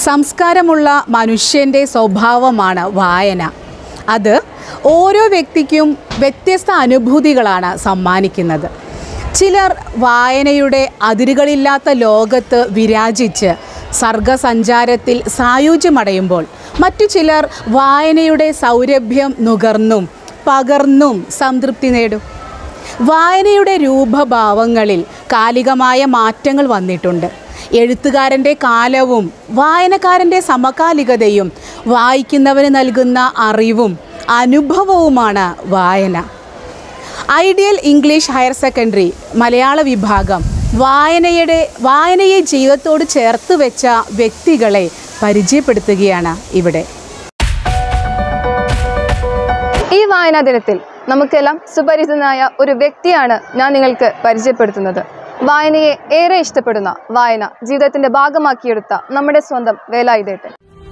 സംസ്കാരമുള്ള മനുഷ്യൻ്റെ സ്വഭാവമാണ് വായന അത് ഓരോ വ്യക്തിക്കും വ്യത്യസ്ത അനുഭൂതികളാണ് സമ്മാനിക്കുന്നത് ചിലർ വായനയുടെ അതിരുകളില്ലാത്ത ലോകത്ത് വിരാജിച്ച് സർഗസഞ്ചാരത്തിൽ സായുജ്യമടയുമ്പോൾ മറ്റു ചിലർ വായനയുടെ സൗരഭ്യം നുകർന്നും പകർന്നും സംതൃപ്തി നേടും വായനയുടെ രൂപഭാവങ്ങളിൽ കാലികമായ മാറ്റങ്ങൾ വന്നിട്ടുണ്ട് എഴുത്തുകാരൻ്റെ കാലവും വായനക്കാരൻ്റെ സമകാലികതയും വായിക്കുന്നവന് നൽകുന്ന അറിവും അനുഭവവുമാണ് വായന ഐഡിയൽ ഇംഗ്ലീഷ് ഹയർ സെക്കൻഡറി മലയാള വിഭാഗം വായനയുടെ വായനയെ ജീവിതത്തോട് ചേർത്ത് വെച്ച വ്യക്തികളെ പരിചയപ്പെടുത്തുകയാണ് ഇവിടെ ഈ വായനാ ദിനത്തിൽ നമുക്കെല്ലാം സുപരിചിതനായ ഒരു വ്യക്തിയാണ് ഞാൻ നിങ്ങൾക്ക് പരിചയപ്പെടുത്തുന്നത് വായനയെ ഏറെ ഇഷ്ടപ്പെടുന്ന വായന ജീവിതത്തിന്റെ ഭാഗമാക്കിയെടുത്ത നമ്മുടെ സ്വന്തം വേലായുധേട്ടൻ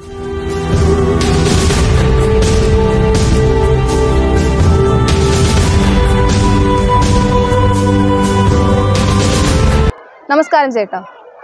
നമസ്കാരം ചേട്ടാ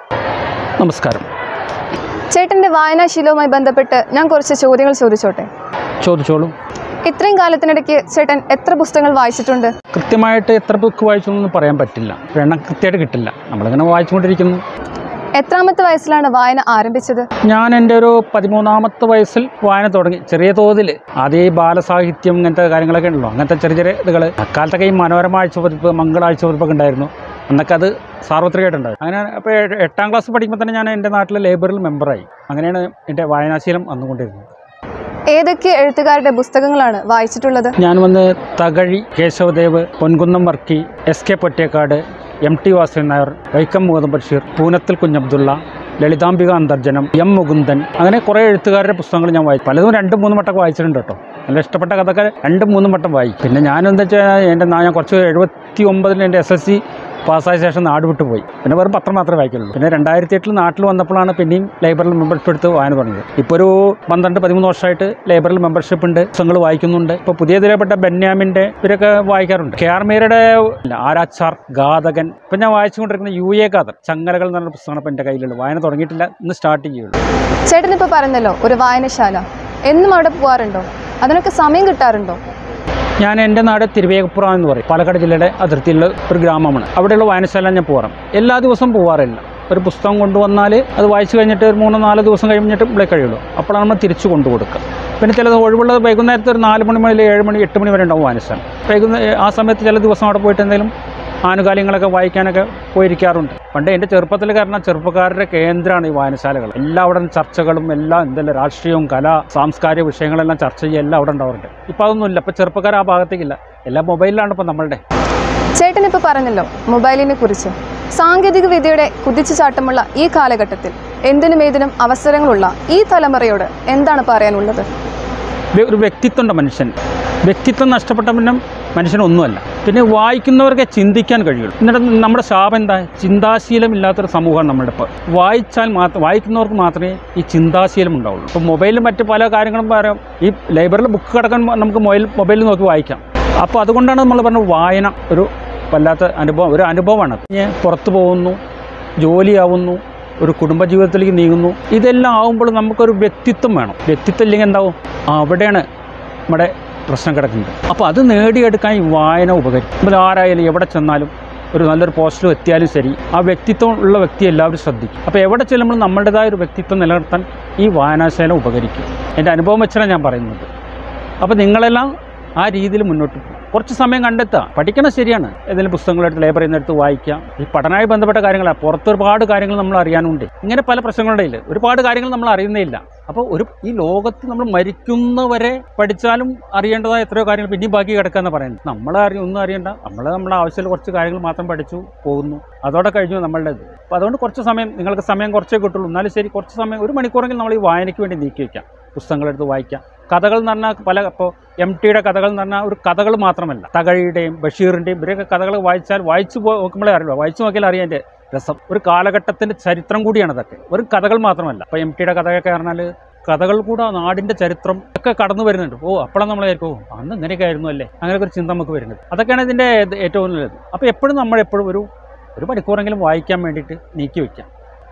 നമസ്കാരം ചേട്ടന്റെ വായനാശീലവുമായി ബന്ധപ്പെട്ട് ഞാൻ കുറച്ച് ചോദ്യങ്ങൾ ചോദിച്ചോട്ടെ ചോദിച്ചോളൂ ഇത്രയും കാലത്തിനിടയ്ക്ക് ചേട്ടൻ എത്ര പുസ്തകങ്ങൾ വായിച്ചിട്ടുണ്ട് കൃത്യമായിട്ട് എത്ര ബുക്ക് വായിച്ചു എന്നൊന്നും പറയാൻ പറ്റില്ല എണ്ണം കൃത്യമായിട്ട് കിട്ടില്ല നമ്മളിങ്ങനെ വായിച്ചുകൊണ്ടിരിക്കുന്നു എത്രാമത്തെ വയസ്സിലാണ് വായന ആരംഭിച്ചത് ഞാൻ എൻ്റെ ഒരു പതിമൂന്നാമത്തെ വയസ്സിൽ വായന തുടങ്ങി ചെറിയ തോതിൽ ആദ്യം ഈ ബാലസാഹിത്യം ഇങ്ങനത്തെ കാര്യങ്ങളൊക്കെ ഉണ്ടല്ലോ അങ്ങനത്തെ ചെറിയ ചെറിയ ഇതുകൾ അക്കാലത്തൊക്കെ ഈ മനോരമ ആഴ്ചപതിപ്പ് മംഗള ആഴ്ചപതിപ്പൊക്കെ ഉണ്ടായിരുന്നു അന്നൊക്കെ അത് സാർവത്രികമായിട്ടുണ്ടായിരുന്നു അങ്ങനെ അപ്പോൾ എട്ടാം ക്ലാസ് പഠിക്കുമ്പോൾ തന്നെ ഞാൻ എൻ്റെ നാട്ടിലെ ലൈബ്രറിയിൽ മെമ്പറായി അങ്ങനെയാണ് എൻ്റെ വായനാശീലം വന്നുകൊണ്ടിരുന്നത് ഏതൊക്കെ എഴുത്തുകാരുടെ പുസ്തകങ്ങളാണ് വായിച്ചിട്ടുള്ളത് ഞാൻ വന്ന് Thakazhi Kesavadev Ponkunnam Varkey S K Pottekkatt M T Vasudevan Nair Vaikom Muhammad Basheer Punathil Kunjabdulla Lalithambika Antharjanam M Mukundan അങ്ങനെ കുറേ എഴുത്തുകാരുടെ പുസ്തകങ്ങൾ ഞാൻ വായിച്ചു പലതും രണ്ടും മൂന്നും വട്ടമൊക്കെ വായിച്ചിട്ടുണ്ട് കേട്ടോ നല്ല ഇഷ്ടപ്പെട്ട കഥയൊക്കെ രണ്ടും മൂന്നും വട്ടം വായിക്കും പിന്നെ ഞാനെന്താ വെച്ചാൽ എൻ്റെ നാ- ഞാൻ കുറച്ച് എഴുപത്തി ഒമ്പതിൽ എൻ്റെ എസ് എസ് സി പാസ്സായ ശേഷം നാട് വിട്ടു പോയി പിന്നെ വെറും പത്രം മാത്രമേ വായിക്കുള്ളൂ പിന്നെ രണ്ടായിരത്തി എട്ടിൽ നാട്ടിൽ വന്നപ്പോഴാണ് പിന്നെയും ലൈബ്രറിയിൽ മെമ്പർഷിപ്പ് എടുത്ത് വായന തുടങ്ങിയത് ഇപ്പോൾ ഒരു പന്ത്രണ്ട് പതിമൂന്ന് വർഷമായിട്ട് ലൈബ്രറിയിൽ മെമ്പർഷിപ്പ് ഉണ്ട് പുസ്തകങ്ങൾ വായിക്കുന്നുണ്ട് ഇപ്പോൾ പുതിയ ഇതിൽപ്പെട്ട ബെന്യാമിൻ്റെ ഇവരൊക്കെ വായിക്കാറുണ്ട് കെ ആർ മീരയുടെ ആരാച്ചാർ ഘാതകൻ ഇപ്പം ഞാൻ വായിച്ചുകൊണ്ടിരിക്കുന്ന യു എ ഖാദർ ചങ്ങലകൾ എന്ന് പറഞ്ഞ പുസ്തകമാണ് ഇപ്പോൾ എൻ്റെ കയ്യിലുള്ളത് വായന തുടങ്ങിയിട്ടില്ല ഇന്ന് സ്റ്റാർട്ട് ചെയ്യുള്ളൂ ചേട്ടൻ ഇപ്പോൾ പറഞ്ഞല്ലോ ഒരു വായനശാല എന്നും അവിടെ പോകാറുണ്ടോ അതിനൊക്കെ സമയം കിട്ടാറുണ്ടോ ഞാൻ എൻ്റെ നാട് തിരുവേഗപ്പുറം എന്ന് പറയും പാലക്കാട് ജില്ലയുടെ അതിർത്തിയിലുള്ള ഒരു ഗ്രാമമാണ് അവിടെയുള്ള വായനശാല ഞാൻ പോകാറും എല്ലാ ദിവസവും പോകാറില്ല ഒരു പുസ്തകം കൊണ്ടുവന്നാൽ അത് വായിച്ചു കഴിഞ്ഞിട്ട് ഒരു മൂന്നോ നാല് ദിവസം കഴിഞ്ഞിട്ട് ഇവിടെ കഴിയുള്ളൂ അപ്പോഴാണ് നമ്മൾ തിരിച്ചു കൊണ്ടു കൊടുക്കുക പിന്നെ ചിലത് ഒഴിവുള്ളത് വൈകുന്നേരത്ത് ഒരു നാല് മണി മുതൽ ഏഴ് മണി എട്ട് മണി വരെ ഉണ്ടാവും വായനശാല വൈകുന്നേരം ആ സമയത്ത് ചില ദിവസം അവിടെ പോയിട്ട് എന്തെങ്കിലും ആനുകാലികളൊക്കെ വായിക്കാനൊക്കെ പോയിരിക്കാറുണ്ട് പണ്ട് എൻ്റെ ചെറുപ്പത്തിൽ കാരണം ചെറുപ്പക്കാരുടെ കേന്ദ്രമാണ് ഈ വായനശാലകൾ എല്ലാ അവിടെ ചർച്ചകളും എല്ലാം എന്തെല്ലാം രാഷ്ട്രീയവും കല സാംസ്കാരിക വിഷയങ്ങളെല്ലാം ചർച്ച ചെയ്യുക എല്ലാം അവിടെ ഉണ്ടാവാറുണ്ട് ഇപ്പോൾ അതൊന്നുമില്ല ഇപ്പോൾ ചെറുപ്പക്കാർ ആ ഭാഗത്തേക്കില്ല എല്ലാം മൊബൈലിലാണ് ഇപ്പോൾ നമ്മളുടെ ചേട്ടൻ ഇപ്പോൾ പറഞ്ഞല്ലോ മൊബൈലിനെ കുറിച്ച് സാങ്കേതിക വിദ്യയുടെ കുതിച്ചുചാട്ടമുള്ള ഈ കാലഘട്ടത്തിൽ എന്തിനും ഏതിനും അവസരങ്ങളുള്ള ഈ തലമുറയോട് എന്താണ് പറയാനുള്ളത് വ്യ- ഒരു വ്യക്തിത്വമുണ്ട് മനുഷ്യൻ വ്യക്തിത്വം നഷ്ടപ്പെട്ട പിന്നെ മനുഷ്യനൊന്നുമല്ല പിന്നെ വായിക്കുന്നവർക്ക് ചിന്തിക്കാൻ കഴിയുള്ളൂ എന്നിട്ട് നമ്മുടെ ശാപം എന്താ ചിന്താശീലം ഇല്ലാത്തൊരു സമൂഹമാണ് നമ്മുടെ ഇപ്പോൾ വായിച്ചാൽ മാത്രം വായിക്കുന്നവർക്ക് മാത്രമേ ഈ ചിന്താശീലം ഉണ്ടാവുള്ളൂ ഇപ്പോൾ മൊബൈലിൽ മറ്റ് പല കാര്യങ്ങളും പറയാം ഈ ലൈബ്രറിയിൽ ബുക്ക് കിടക്കാൻ നമുക്ക് മൊബൈൽ മൊബൈലിൽ നോക്കി വായിക്കാം അപ്പോൾ അതുകൊണ്ടാണ് നമ്മൾ പറഞ്ഞത് വായന ഒരു വല്ലാത്ത അനുഭവം ഒരു അനുഭവമാണ് ഇനി പുറത്ത് പോകുന്നു ജോലിയാവുന്നു ഒരു കുടുംബജീവിതത്തിലേക്ക് നീങ്ങുന്നു ഇതെല്ലാം ആവുമ്പോൾ നമുക്കൊരു വ്യക്തിത്വം വേണം വ്യക്തിത്വം ഇല്ലെങ്കിൽ എന്താവും ആ, അവിടെയാണ് നമ്മുടെ പ്രശ്നം കിടക്കുന്നത് അപ്പോൾ അത് നേടിയെടുക്കാൻ ഈ വായന ഉപകരിക്കും നമ്മൾ ആരായാലും എവിടെ ചെന്നാലും ഒരു നല്ലൊരു പോസ്റ്റിലും എത്തിയാലും ശരി ആ വ്യക്തിത്വം ഉള്ള വ്യക്തി എല്ലാവരും ശ്രദ്ധിക്കും അപ്പോൾ എവിടെ ചെല്ലുമ്പോൾ നമ്മളുടേതായ ഒരു വ്യക്തിത്വം നിലനിർത്താൻ ഈ വായനാശാല ഉപകരിക്കും എൻ്റെ അനുഭവം വെച്ചാണ് ഞാൻ പറയുന്നത് അപ്പോൾ നിങ്ങളെല്ലാം ആ രീതിയിൽ മുന്നോട്ട് പോകും കുറച്ച് സമയം കണ്ടെത്തുക പഠിക്കണം ശരിയാണ് ഏതെങ്കിലും പുസ്തകങ്ങളെടുത്ത് ലൈബ്രറിയിൽ നിന്ന് എടുത്ത് വായിക്കാം ഈ പഠനമായി ബന്ധപ്പെട്ട കാര്യങ്ങളാണ് പുറത്ത് ഒരുപാട് കാര്യങ്ങൾ നമ്മൾ അറിയാനുണ്ട് ഇങ്ങനെ പല പ്രശ്നങ്ങളുടെ ഇല്ല ഒരുപാട് കാര്യങ്ങൾ നമ്മൾ അറിയുന്നില്ല അപ്പോൾ ഒരു ഈ ലോകത്ത് നമ്മൾ മരിക്കുന്നവരെ പഠിച്ചാലും അറിയേണ്ടതായ എത്രയോ കാര്യങ്ങൾ പിന്നെയും ബാക്കി കിടക്കാന്ന് പറയുന്നത് നമ്മൾ അറിയ ഒന്നും അറിയണ്ട നമ്മൾ നമ്മുടെ ആവശ്യമുള്ള കുറച്ച് കാര്യങ്ങൾ മാത്രം പഠിച്ചു പോകുന്നു അതോടെ കഴിഞ്ഞു നമ്മളുടേത് അപ്പോൾ അതുകൊണ്ട് കുറച്ച് സമയം നിങ്ങൾക്ക് സമയം കുറച്ചേ കിട്ടുള്ളൂ എന്നാലും ശരി കുറച്ച് സമയം ഒരു മണിക്കൂറെങ്കിലും നമ്മൾ ഈ വായനയ്ക്ക് വേണ്ടി നീക്കി വയ്ക്കാം പുസ്തകങ്ങളെടുത്ത് വായിക്കാം കഥകൾ എന്ന് പറഞ്ഞാൽ പല ഇപ്പോൾ എം ടിയുടെ കഥകൾ എന്ന് പറഞ്ഞാൽ ഒരു കഥകൾ മാത്രമല്ല തകഴിയുടെയും ബഷീറിൻ്റെയും ഇവരൊക്കെ കഥകൾ വായിച്ചാൽ വായിച്ചു പോ നോക്കുമ്പോഴേ അറിയുള്ളൂ വായിച്ചു നോക്കിയാൽ അറിയാൻ എൻ്റെ രസം ഒരു കാലഘട്ടത്തിൻ്റെ ചരിത്രം കൂടിയാണ് അതൊക്കെ ഒരു കഥകൾ മാത്രമല്ല ഇപ്പോൾ എം ടിയുടെ കഥയൊക്കെ പറഞ്ഞാൽ കഥകൾ കൂടെ ആ നാടിൻ്റെ ചരിത്രം ഒക്കെ കടന്നു വരുന്നുണ്ട് ഓ അപ്പോഴാണ് നമ്മൾ ഓ അന്ന് ഇങ്ങനെയൊക്കെ ആയിരുന്നു അല്ലേ അങ്ങനെയൊക്കെ ഒരു ചിന്ത നമുക്ക് വരുന്നത് അതൊക്കെയാണ് ഇതിൻ്റെ ഏറ്റവും നല്ലത് അപ്പോൾ എപ്പോഴും നമ്മൾ എപ്പോഴും ഒരു ഒരു മണിക്കൂറെങ്കിലും വായിക്കാൻ വേണ്ടിയിട്ട് നീക്കി വയ്ക്കാം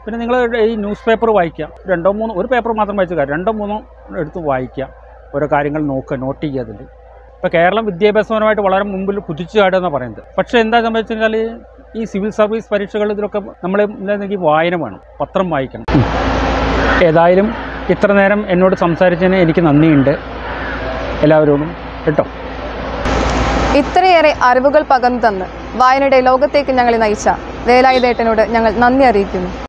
പിന്നെ നിങ്ങൾ ഈ ന്യൂസ് പേപ്പർ വായിക്കുക രണ്ടോ മൂന്നോ ഒരു പേപ്പർ മാത്രം വായിച്ചു കാര്യം രണ്ടോ മൂന്നോ എടുത്ത് വായിക്കുക ഓരോ കാര്യങ്ങൾ നോക്കുക നോട്ട് ചെയ്യുക അതിൽ ഇപ്പോൾ കേരളം വിദ്യാഭ്യാസപരമായിട്ട് വളരെ മുമ്പിൽ കുതിച്ചു ചാടുക പറയുന്നത് പക്ഷേ എന്താ സംഭവിച്ചാൽ ഈ സിവിൽ സർവീസ് പരീക്ഷകൾ ഇതിലൊക്കെ നമ്മൾ ഈ വായന വേണം പത്രം വായിക്കണം ഏതായാലും ഇത്ര നേരം എന്നോട് സംസാരിച്ചതിന് എനിക്ക് നന്ദിയുണ്ട് എല്ലാവരോടും കേട്ടോ ഇത്രയേറെ അറിവുകൾ പകർന്നു തന്ന് വായനയുടെ ലോകത്തേക്ക് ഞങ്ങളെ നയിച്ച വേലായുധേട്ടനോട് ഞങ്ങൾ നന്ദി അറിയിക്കുന്നു